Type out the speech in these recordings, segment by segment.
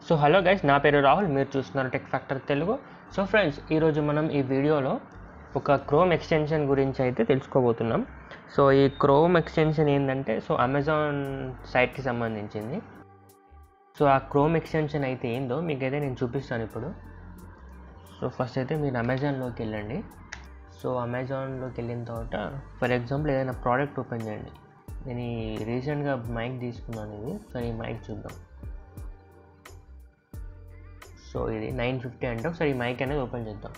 so hello guys నా పేరు రాహుల్ మీరు చూస్తున్నారు Tech Factor Telugu so friends ఈరోజు మనం ఈ వీడియోలో ఒక క్రోమ్ ఎక్స్టెన్షన్ గురించి అయితే తెలుసుకోబోతున్నాం సో ఈ క్రోమ్ ఎక్స్టెన్షన్ ఏంటంటే సో అమెజాన్ సైట్కి సంబంధించింది సో ఆ క్రోమ్ ఎక్స్టెన్షన్ అయితే ఏందో మీకైతే నేను చూపిస్తాను ఇప్పుడు సో ఫస్ట్ అయితే మీరు అమెజాన్లోకి వెళ్ళండి సో అమెజాన్లోకి వెళ్ళిన తర్వాత ఫర్ ఎగ్జాంపుల్ ఏదైనా ప్రోడక్ట్ ఓపెన్ చేయండి నేను ఈ రీసెంట్గా మైక్ తీసుకున్నాను ఇది సో ఈ మైక్ చూద్దాం సో ఇది నైన్ ఫిఫ్టీ అంటే ఒకసారి ఈ మైక్ అనేది ఓపెన్ చేద్దాం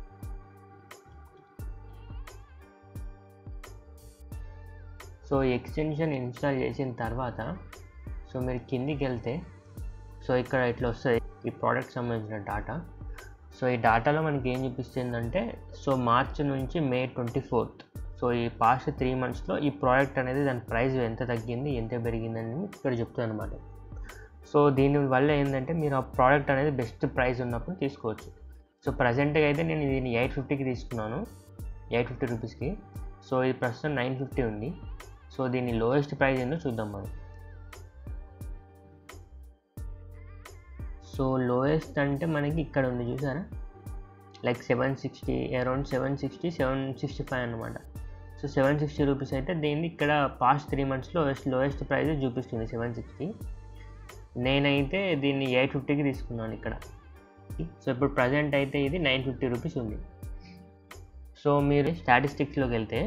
సో ఈ ఎక్స్టెన్షన్ ఇన్స్టాల్ చేసిన తర్వాత సో మీరు కిందికి వెళ్తే సో ఇక్కడ ఇట్లా వస్తుంది ఈ ప్రోడక్ట్ సంబంధించిన డాటా సో ఈ డాటాలో మనకి ఏం చూపిస్తుందంటే సో మార్చ్ నుంచి మే ట్వంటీ ఫోర్త్ సో ఈ పాస్ట్ త్రీ మంత్స్లో ఈ ప్రోడక్ట్ అనేది దాని ప్రైస్ ఎంత తగ్గింది ఎంత పెరిగిందని ఇక్కడ చెప్తుంది అనమాట సో దీని వల్ల ఏంటంటే మీరు ఆ ప్రోడక్ట్ అనేది బెస్ట్ ప్రైస్ ఉన్నప్పుడు తీసుకోవచ్చు సో ప్రజెంట్గా అయితే నేను దీన్ని ఎయిట్ ఫిఫ్టీకి తీసుకున్నాను ఎయిట్ ఫిఫ్టీ రూపీస్కి సో ఇది ప్రస్తుతం నైన్ ఫిఫ్టీ ఉంది సో దీని లోయెస్ట్ ప్రైస్ ఏందో చూద్దాం మనం సో లోయెస్ట్ అంటే మనకి ఇక్కడ ఉంది చూసారా like seven sixty around seven sixty seven sixty five అనమాట సో సెవెన్ సిక్స్టీ రూపీస్ అయితే దీన్ని ఇక్కడ పాస్ట్ త్రీ మంత్స్లో లోయెస్ట్ లోయెస్ట్ ప్రైస్ చూపిస్తుంది సెవెన్ సిక్స్టీ నేనైతే దీన్ని ఎయిట్ ఫిఫ్టీకి తీసుకున్నాను ఇక్కడ సో ఇప్పుడు ప్రజెంట్ అయితే ఇది నైన్ ఫిఫ్టీ రూపీస్ ఉంది సో మీరు స్టాటిస్టిక్స్లోకి వెళ్తే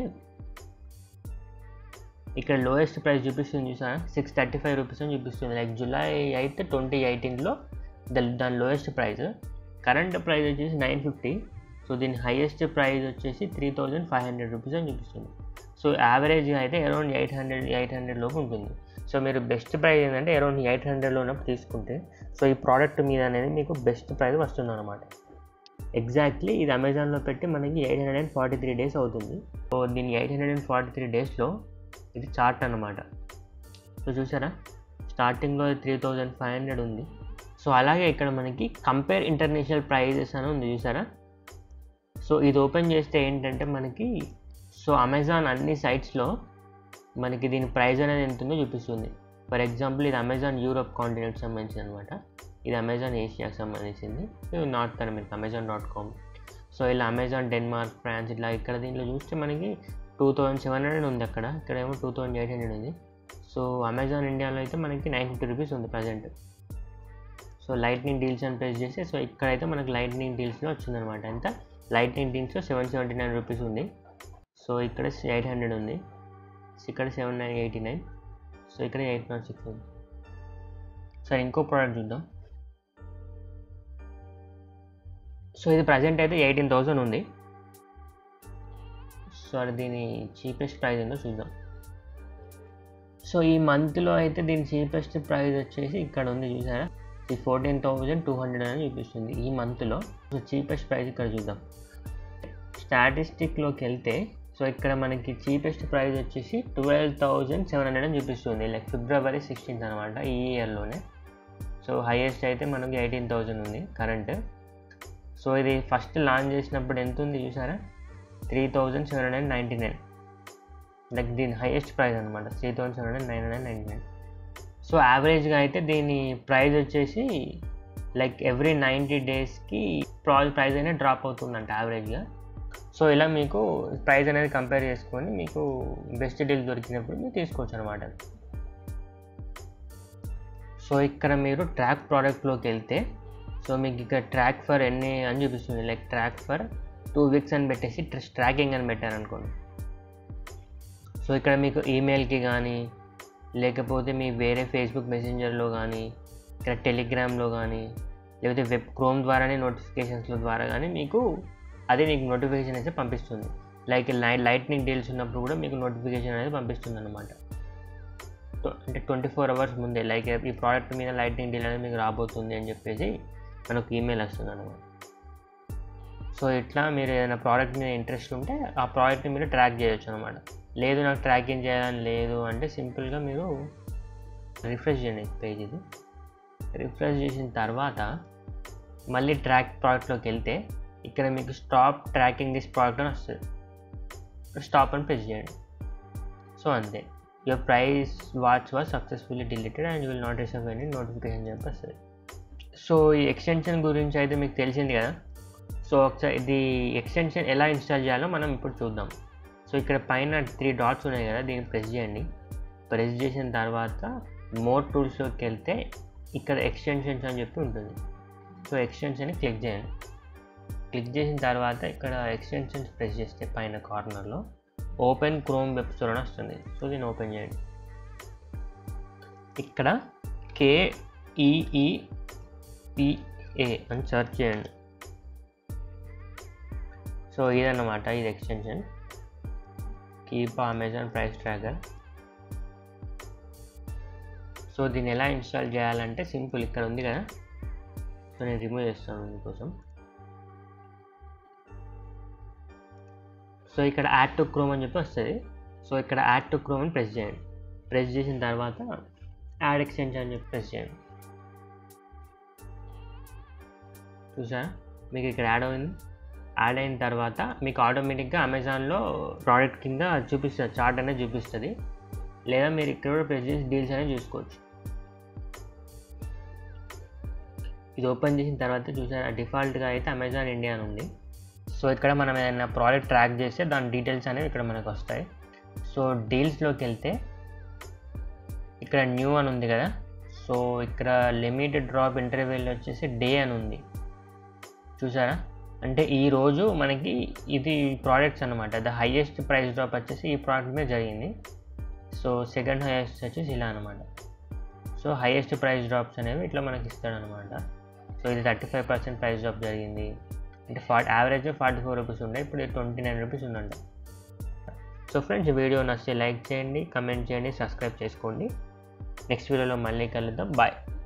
ఇక్కడ లోయెస్ట్ ప్రైస్ చూపిస్తుంది చూసారా సిక్స్ థర్టీ ఫైవ్ రూపీస్ అని చూపిస్తుంది లైక్ జూలై అయితే ట్వంటీ ఎయిటీన్లో దాని లోయెస్ట్ ప్రైస్ కరెంట్ ప్రైస్ వచ్చేసి నైన్ ఫిఫ్టీ సో దీని హైయెస్ట్ ప్రైస్ వచ్చేసి three thousand five hundred rupees అని చూపిస్తుంది సో యావరేజ్గా అయితే around eight hundred eight hundred లోపు ఉంటుంది సో మీరు బెస్ట్ ప్రైస్ ఏంటంటే అరౌండ్ ఎయిట్ హండ్రెడ్లో ఉన్నప్పుడు తీసుకుంటే సో ఈ ప్రోడక్ట్ మీద అనేది మీకు బెస్ట్ ప్రైస్ వస్తుంది అనమాట ఎగ్జాక్ట్లీ ఇది అమెజాన్లో పెట్టి మనకి eight hundred and forty three days అవుతుంది సో దీని eight hundred and forty three డేస్లో ఇది చార్ట్ అనమాట సో చూసారా స్టార్టింగ్లో త్రీ థౌజండ్ ఫైవ్ హండ్రెడ్ ఉంది సో అలాగే ఇక్కడ మనకి కంపేర్ ఇంటర్నేషనల్ ప్రైజెస్ అని ఉంది చూసారా సో ఇది ఓపెన్ చేస్తే ఏంటంటే మనకి సో అమెజాన్ అన్ని సైట్స్లో మనకి దీని ప్రైస్ అనేది ఎంత ఉందో చూపిస్తుంది ఫర్ ఎగ్జాంపుల్ ఇది అమెజాన్ యూరోప్ కాంటినెంట్ సంబంధించింది అనమాట ఇది అమెజాన్ ఏషియాకి సంబంధించింది ఇది North America Amazon dot com so ఇలా అమెజాన్ డెన్మార్క్ ఫ్రాన్స్ ఇట్లా ఇక్కడ దీంట్లో చూస్తే మనకి టూ థౌజండ్ సెవెన్ హండ్రెడ్ ఉంది అక్కడ ఇక్కడేమో టూ థౌజండ్ ఎయిట్ హండ్రెడ్ ఉంది సో అమెజాన్ ఇండియాలో అయితే మనకి నైన్ ఫిఫ్టీ రూపీస్ ఉంది ప్రజెంట్ సో లైట్నింగ్ డీల్స్ అని ప్రెస్ చేస్తే సో ఇక్కడైతే మనకి లైట్నింగ్ డీల్స్లో వచ్చిందనమాట ఎంత లైట్నింగ్ డీల్స్లో సెవెన్ సెవెంటీ నైన్ రూపీస్ ఉంది సో ఇక్కడ ఎయిట్ హండ్రెడ్ ఉంది ఇక్కడ seven nine eighty nine so ఇక్కడ ఎయిట్ నాట్ సిక్స్ ఉంది సరే ఇంకో ప్రోడక్ట్ చూద్దాం సో ఇది ప్రజెంట్ అయితే ఎయిటీన్ థౌజండ్ ఉంది సో అది దీని చీపెస్ట్ ప్రైస్ ఏందో చూద్దాం సో ఈ మంత్లో అయితే దీని చీపెస్ట్ ప్రైస్ వచ్చేసి ఇక్కడ ఉంది చూసారా ఈ ఫోర్టీన్ థౌజండ్ టూ హండ్రెడ్ అని చూపిస్తుంది ఈ మంత్లో సో చీపెస్ట్ ప్రైస్ ఇక్కడ చూద్దాం స్టాటిస్టిక్లోకి వెళ్తే సో ఇక్కడ మనకి చీపెస్ట్ ప్రైస్ వచ్చేసి ట్వెల్వ్ థౌజండ్ సెవెన్ హండ్రెడ్ అని చూపిస్తుంది లైక్ ఫిబ్రవరి సిక్స్టీన్త్ అనమాట ఈ ఇయర్లోనే సో హైయెస్ట్ అయితే మనకి ఎయిటీన్ థౌజండ్ ఉంది కరెంట్ సో ఇది ఫస్ట్ లాంచ్ చేసినప్పుడు ఎంత ఉంది చూసారా three thousand seven hundred ninety nine like దీని హైయెస్ట్ ప్రైస్ అనమాట three thousand seven hundred nine hundred ninety nine so యావరేజ్గా అయితే దీని ప్రైస్ వచ్చేసి లైక్ ఎవ్రీ నైంటీ డేస్కి ప్రా ప్రైస్ అనేది డ్రాప్ అవుతుందంట యావరేజ్గా సో ఇలా మీకు ప్రైస్ అనేది కంపేర్ చేసుకొని మీకు బెస్ట్ డీల్ దొరికినప్పుడు మీరు తీసుకోవచ్చు అనమాట సో ఇక్కడ మీరు ట్రాక్ ప్రోడక్ట్లోకి వెళ్తే సో మీకు ఇక్కడ ట్రాక్ ఫర్ ఎన్ని అని చూపిస్తుంది like track for two weeks అని పెట్టేసి ట్రాకింగ్ అని పెట్టారనుకోండి సో ఇక్కడ మీకు ఈమెయిల్కి కానీ లేకపోతే మీ వేరే ఫేస్బుక్ మెసెంజర్లో కానీ ఇక్కడ టెలిగ్రామ్లో కానీ లేకపోతే వెబ్ క్రోమ్ ద్వారానే నోటిఫికేషన్స్ల ద్వారా కానీ మీకు అది మీకు నోటిఫికేషన్ అయితే పంపిస్తుంది లైక్ లై లైట్నింగ్ డీల్స్ ఉన్నప్పుడు కూడా మీకు నోటిఫికేషన్ అనేది పంపిస్తుంది అనమాట అంటే ట్వంటీ ఫోర్ అవర్స్ ముందే లైక్ ఈ ప్రోడక్ట్ మీద లైట్నింగ్ డీల్ అనేది మీకు రాబోతుంది అని చెప్పేసి మనకు ఈమెయిల్ వస్తుంది అనమాట సో ఇట్లా మీరు ఏదైనా ప్రోడక్ట్ మీద ఇంట్రెస్ట్ ఉంటే ఆ ప్రోడక్ట్ని మీరు ట్రాక్ చేయొచ్చు అనమాట లేదు నాకు ట్రాకింగ్ చేయాలని లేదు అంటే సింపుల్గా మీరు రిఫ్రెష్ చేయండి పేజ్ ఇది రిఫ్రెష్ చేసిన తర్వాత మళ్ళీ ట్రాక్ ప్రోడక్ట్లోకి వెళ్తే ఇక్కడ మీకు స్టాప్ ట్రాకింగ్ దిస్ ప్రోడక్ట్ అని వస్తుంది స్టాప్ అని ప్రెస్ చేయండి సో అంతే your price watch was successfully deleted and you will not receive any notification చెప్పి వస్తుంది సో ఈ ఎక్స్టెన్షన్ గురించి అయితే మీకు తెలిసింది కదా సో ఒకసారి ఇది ఎక్స్టెన్షన్ ఎలా ఇన్స్టాల్ చేయాలో మనం ఇప్పుడు చూద్దాం సో ఇక్కడ పైన త్రీ డాట్స్ ఉన్నాయి కదా దీన్ని ప్రెస్ చేయండి ప్రెస్ చేసిన తర్వాత మోర్ టూల్స్లోకి వెళ్తే ఇక్కడ ఎక్స్టెన్షన్స్ అని చెప్పి ఉంటుంది సో ఎక్స్టెన్షన్ క్లిక్ చేయండి క్లిక్ చేసిన తర్వాత ఇక్కడ ఎక్స్టెన్షన్స్ ప్రెస్ చేస్తే పైన కార్నర్లో ఓపెన్ క్రోమ్ వెబ్ స్టోర్ అని వస్తుంది సో దీన్ని ఓపెన్ చేయండి ఇక్కడ కేఈఈపిఏ అని సెర్చ్ చేయండి సో ఇదన్నమాట ఇది extension keep Amazon price tracker so దీన్ని ఎలా ఇన్స్టాల్ చేయాలంటే సింపుల్ ఇక్కడ ఉంది కదా సో నేను రిమూవ్ చేస్తాను మీకోసం సో ఇక్కడ యాడ్ టు క్రోమ్ అని చెప్పి వస్తుంది సో ఇక్కడ యాడ్ టు క్రోమ్ అని ప్రెస్ చేయండి ప్రెస్ చేసిన తర్వాత యాడ్ ఎక్స్టెన్షన్ అని చెప్పి ప్రెస్ చేయండి చూసారా మీకు ఇక్కడ యాడ్ అయింది యాడ్ అయిన తర్వాత మీకు ఆటోమేటిక్గా అమెజాన్లో ప్రోడక్ట్ కింద చూపిస్తుంది చార్ట్ అనేది చూపిస్తుంది లేదా మీరు ఇక్కడ కూడా ప్రెస్ చేసి డీల్స్ అనేది చూసుకోవచ్చు ఇది ఓపెన్ చేసిన తర్వాత చూసారా డిఫాల్ట్గా అయితే అమెజాన్ ఇండియా అని ఉంది సో ఇక్కడ మనం ఏదైనా ప్రోడక్ట్ ట్రాక్ చేస్తే దాని డీటెయిల్స్ అనేవి ఇక్కడ మనకు వస్తాయి సో డీల్స్లోకి వెళ్తే ఇక్కడ న్యూ అని ఉంది కదా సో ఇక్కడ లిమిటెడ్ డ్రాప్ ఇంటర్వ్యూల్ వచ్చేసి డే అని ఉంది చూసారా అంటే ఈ రోజు మనకి ఇది ప్రోడక్ట్స్ అనమాట ద హైయెస్ట్ ప్రైస్ డ్రాప్ వచ్చేసి ఈ ప్రోడక్ట్ మీద జరిగింది సో సెకండ్ హైయెస్ట్ వచ్చేసి ఇలా అనమాట సో హైయెస్ట్ ప్రైస్ డ్రాప్స్ అనేవి ఇట్లా మనకి ఇస్తాడనమాట సో ఇది thirty five percent price drop జరిగింది అంటే forty average forty four rupees ఉండే ఇప్పుడు ట్వంటీ నైన్ రూపీస్ ఉందంట సో ఫ్రెండ్స్ ఈ వీడియో నచ్చితే లైక్ చేయండి కమెంట్ చేయండి సబ్స్క్రైబ్ చేసుకోండి నెక్స్ట్ వీడియోలో మళ్ళీ కలుద్దాం బాయ్